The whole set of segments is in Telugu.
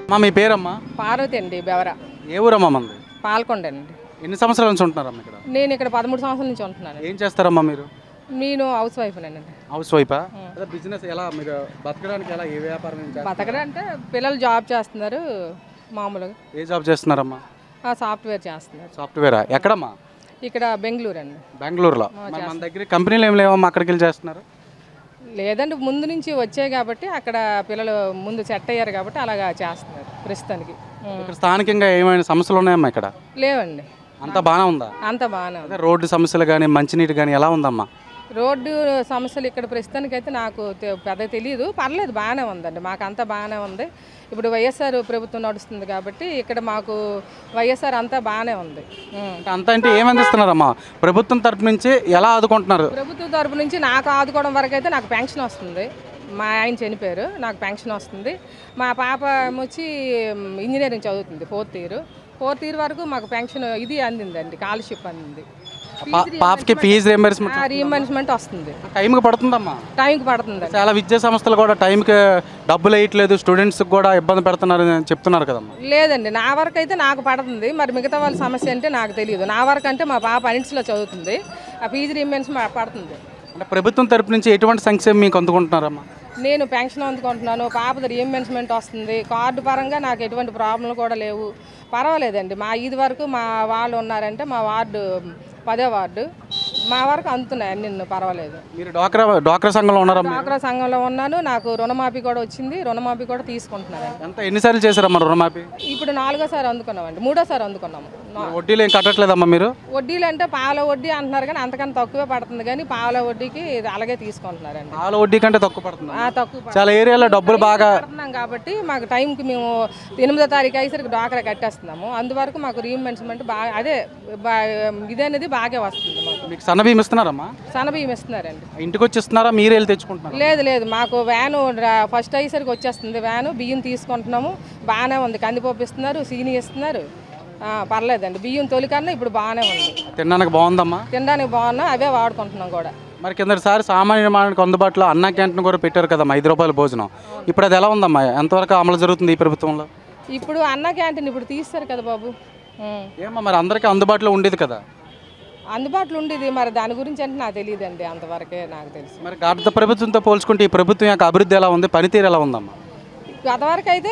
అమ్మా మీ పేరమ్మా పార్వతి అండి బెవర ఏ ఊరమ్మా మంది పాల్కొండ అండి ఎన్ని సంవత్సరాల నుంచి ఉంటున్నారమ్మా ఇక్కడ నేను ఇక్కడ పదమూడు సంవత్సరాల నుంచి ఉంటున్నాను ఏం చేస్తారమ్మా మీరు నేను హౌస్ వైఫ్ అండి హౌస్ వైఫా అదే బిజినెస్ ఎలా మీరు బతకడానికి ఎలా ఏ వ్యాపారం ఏం చేస్తారు? బతకడం అంటే పిల్లలు జాబ్ చేస్తున్నారు మామూలుగా ఏ జాబ్ చేస్తున్నారమ్మా ఆ సాఫ్ట్వేర్ చేస్తున్నారు సాఫ్ట్వేరా ఎక్కడమ్మా ఇక్కడ బెంగళూరు అండి బెంగళూరులో మరి మన దగ్గర కంపెనీలు ఏం లేవమ్మా అక్కడికి వెళ్ళి చేస్తున్నారు లేదంటే ముందు నుంచి వచ్చాయి కాబట్టి అక్కడ పిల్లలు ముందు సెట్ అయ్యారు కాబట్టి అలాగా చేస్తున్నారు ప్రస్తుతానికి ఉం. ఇక్కడ స్థానికంగా ఏమైనా సమస్యలు ఉన్నాయమ్మా ఇక్కడ లేవండి అంతా బాగానే ఉందా అంత బాగానే ఉంది అదే రోడ్డు సమస్యలు కానీ మంచినీటి కానీ ఎలా ఉందమ్మా రోడ్డు సమస్యలు ఇక్కడ ప్రస్తుతానికైతే నాకు తె- పెద్ద తెలియదు పర్లేదు బాగానే ఉందండి మాకు అంతా బాగానే ఉంది ఇప్పుడు వైఎస్ఆర్ ప్రభుత్వం నడుస్తుంది కాబట్టి ఇక్కడ మాకు వైఎస్ఆర్ అంతా బాగానే ఉంది ఉం. అంటే అంతా అంటే ఏం అందిస్తున్నారమ్మా ప్రభుత్వం తరపు నుంచి ఎలా ఆదుకుంటున్నారు ప్రభుత్వ తరపు నుంచి నాకు ఆదుకోవడం వరకు అయితే నాకు పెన్షన్ వస్తుంది మా ఆయన చనిపోయారు నాకు పెన్షన్ వస్తుంది మా పాప ఏమొచ్చి మ్, ఇంజనీరింగ్ చదువుతుంది ఫోర్త్ ఇయర్ ఫోర్త్ ఇయర్ వరకు మాకు పెన్షన్ ఇది అందిందండి స్కాలర్షిప్ అందింది పా- పాపకి ఫీజు రియంబర్స్మెంట్ రీఎంబర్స్మెంట్ వస్తుంది టైంకి పడుతుందమ్మా టైంకి పడుతుంది చాలా విద్యా సంస్థలు కూడా టైంకి డబ్బులు వేయట్లేదు స్టూడెంట్స్కి కూడా ఇబ్బంది పెడుతున్నారు అని చెప్తున్నారు కదమ్మా లేదండి నా వరకు అయితే నాకు పడుతుంది మరి మిగతా వాళ్ళ సమస్య అంటే నాకు తెలియదు నా వరకు అంటే మా పాప అనిట్స్లో చదువుతుంది ఆ ఫీజు రీఎంబర్స్మెంట్ పడుతుంది అంటే ప్రభుత్వం తరపు నుంచి ఎటువంటి సంక్షేమం మీకు అందుకుంటున్నారమ్మా నేను పెన్షన్ అందుకుంటున్నాను పాపది రీఎంబర్స్మెంట్ వస్తుంది కార్డు పరంగా నాకు ఎటువంటి ప్రాబ్లంలు కూడా లేవు పర్వాలేదండి మా ఇది వరకు మా వాళ్ళు ఉన్నారంటే మా వార్డు పదో వార్డు మా వరకు అందుతున్నాయి అన్ని పర్వాలేదు మీరు డ్వాక్రా డ్వాక్రా సంఘంలో ఉన్నారమ్మా డ్వాక్రా సంఘంలో ఉన్నాను నాకు రుణమాఫీ కూడా వచ్చింది రుణమాఫీ కూడా తీసుకుంటున్నాను ఎంత ఎన్నిసార్లు చేశారమ్మా రుణమాఫీ ఇప్పుడు నాలుగోసారి అందుకున్నామండి మూడోసారి అందుకున్నాము నా- వడ్డీలు ఏం కట్టట్లేదమ్మా మీరు వడ్డీలు అంటే పాల వడ్డీ అంటున్నారు కానీ అంతకన్నా తక్కువే పడుతుంది కానీ పాల వడ్డీకి ఇది అలాగే తీసుకుంటున్నారండి పాల వడ్డీ కంటే తక్కువ పడుతుంది ఆ, తక్కువ పడుతుంది. చాలా ఏరియాలో డబ్బులు బాగా కడుతున్నాం కాబట్టి మాకు టైంకి మేము ఎనిమిదో తారీఖు అయ్యేసరికి డాక్రా కట్టేస్తున్నాము అందువరకు మాకు రీఎంబర్స్మెంట్ బాగా అదే బా- ఇదనేది బాగా వస్తుంది మాకు మీకు సన్న బియ్యం ఇస్తున్నారమ్మా సన్నబియ్యం ఇస్తున్నారండి ఇంటికి వచ్చి ఇస్తున్నారా మీరే వెళ్ళి తెచ్చుకుంటున్నారా లేదు లేదు మాకు వ్యాను రా- ఫస్ట్ అయ్యేసరికి వచ్చేస్తుంది వ్యాను బియ్యం తీసుకుంటున్నాము బాగానే ఉంది కందిపప్పు ఇస్తున్నారు సీని ఇస్తున్నారు ఆ, పర్లేదండి బియ్యం తొలికన్నా ఇప్పుడు బాగానే ఉంది తినడానికి బాగుందమ్మా తినడానికి బాగున్నా అవే వాడుకుంటున్నాం కూడా మరి కిందసారి సామాన్య మానవునికి అందుబాటులో అన్న క్యాంటీన్ కూడా పెట్టారు కదమ్మా ఐదు రూపాయల భోజనం ఇప్పుడు అది ఎలా ఉందమ్మా ఎంతవరకు అమలు జరుగుతుంది ఈ ప్రభుత్వంలో ఇప్పుడు అన్న క్యాంటీన్ ఇప్పుడు తీస్తారు కదా బాబు ఉం. ఏమో మరి అందరికీ అందుబాటులో ఉండేది కదా అందుబాటులో ఉండేది మరి దాని గురించి అంటే నాకు తెలియదండి అంతవరకే నాకు తెలుసు మరి గత ప్రభుత్వంతో పోల్చుకుంటే ఈ ప్రభుత్వం యొక్క అభివృద్ధి ఎలా ఉంది పనితీరు ఎలా ఉందమ్మా గతవరకు అయితే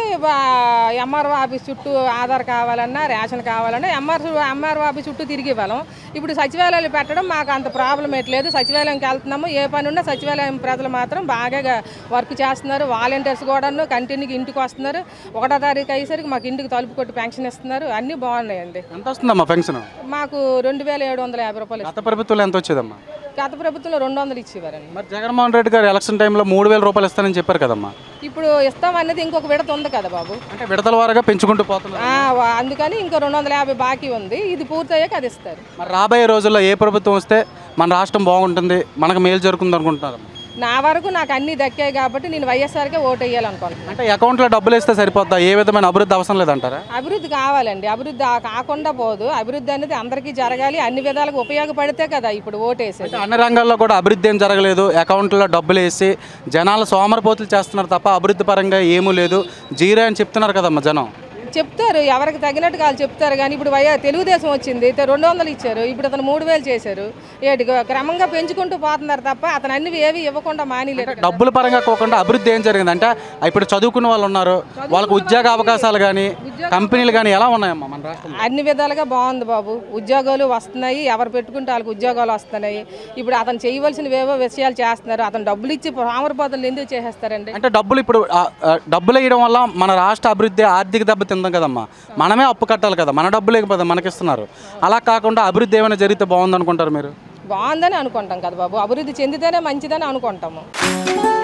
ఎంఆర్ఓ ఆఫీస్ చుట్టూ ఆధార్ కావాలన్నా రేషన్ కావాలన్నా ఎంఆర్ ఎంఆర్ఓ ఆఫీస్ చుట్టూ తిరిగి ఇవ్వాలం ఇప్పుడు సచివాలయాలు పెట్టడం మాకు అంత ప్రాబ్లం లేదు సచివాలయంకి వెళ్తున్నాము ఏ పని ఉన్నా సచివాలయం ప్రజలు మాత్రం బాగా వర్క్ చేస్తున్నారు వాలంటీర్స్ కూడాను కంటిన్యూకి ఇంటికి వస్తున్నారు ఒకటో తారీఖు అయ్యేసరికి మాకు ఇంటికి తలుపు కొట్టి పెన్షన్ ఇస్తున్నారు అన్నీ బాగున్నాయండి ఎంత వస్తుందమ్మా పెన్షన్ మాకు రెండు వేల ఏడు వందల యాభై రూపాయలు గత ప్రభుత్వంలో ఎంత వచ్చేదమ్మా గత ప్రభుత్వంలో రెండు వందలు ఇచ్చేవారండి మరి జగన్మోహన్ రెడ్డి గారు ఎలక్షన్ టైంలో మూడు వేల రూపాయలు ఇస్తానని చెప్పారు కదమ్మా ఇప్పుడు ఇస్తామన్నది ఇంకొక విడత ఉంది కదా బాబు అంటే విడతల వారుగా పెంచుకుంటూ పోతున్నారు ఆ, వా- అందుకని ఇంకో రెండు వందల యాభై బాకీ ఉంది ఇది పూర్తయ్యాక అది ఇస్తారు మరి రాబోయే రోజుల్లో ఏ ప్రభుత్వం వస్తే మన రాష్ట్రం బాగుంటుంది మనకు మేలు జరుగుతుంది అనుకుంటున్నారు నా వరకు నాకు అన్నీ దక్కాయి కాబట్టి నేను వైఎస్ఆర్కే ఓటు వేయాలనుకుంటున్నాను అంటే అకౌంట్లో డబ్బులు ఇస్తే సరిపోద్దా ఏ విధమైన అభివృద్ధి అవసరం లేదంటారా అభివృద్ధి కావాలండి అభివృద్ధి ఆ- కాకుండా పోదు అభివృద్ధి అనేది అందరికీ జరగాలి అన్ని విధాలుగా ఉపయోగపడితే కదా ఇప్పుడు ఓటేసేది అంటే అన్ని రంగాల్లో కూడా అభివృద్ధి ఏం జరగలేదు అకౌంట్లో డబ్బులు వేసి జనాలు సోమరపోతులు చేస్తున్నారు తప్ప అభివృద్ధి పరంగా ఏమీ లేదు జీరో అని చెప్తున్నారు కదమ్మా జనం చెప్తారు ఎవరికి తగినట్టు వాళ్ళు చెప్తారు కానీ ఇప్పుడు వై తెలుగుదేశం వచ్చింది ఇత- రెండు వందలు ఇచ్చారు ఇప్పుడు అతను మూడు వేలు చేశారు ఏటి క్రమంగా పెంచుకుంటూ పోతున్నారు తప్ప అతను అన్ని ఏవి ఇవ్వకుండా మానేలేదు కదా. డబ్బుల పరంగా కాకుండా అభివృద్ధి ఏం జరిగింది అంటే ఇప్పుడు చదువుకున్న వాళ్ళు ఉన్నారు వాళ్ళకి ఉద్యోగ అవకాశాలు కానీ కంపెనీలు కానీ ఎలా ఉన్నాయమ్మా మన రాష్ట్రంలో అన్ని విధాలుగా బాగుంది బాబు ఉద్యోగాలు వస్తున్నాయి ఎవరు పెట్టుకుంటే వాళ్ళకి ఉద్యోగాలు వస్తున్నాయి ఇప్పుడు అతను చేయవలసినవి ఏవో విషయాలు చేస్తున్నారు అతను డబ్బులు ఇచ్చి పామరపోతలు ఎందుకు చేసేస్తారండి అంటే డబ్బులు ఇప్పుడు ఆ, ఆ, డబ్బులు వేయడం వల్ల మన రాష్ట్ర అభివృద్ధి ఆర్థిక దెబ్బ తిందాం కదమ్మా మనమే అప్పు కట్టాలి కదా మన డబ్బులు లేకపోతే మనకిస్తున్నారు అలా కాకుండా అభివృద్ధి ఏమైనా జరిగితే బాగుంది అనుకుంటారు మీరు బాగుందని అనుకుంటాం కదా బాబు అభివృద్ధి చెందితేనే మంచిదని అనుకుంటాము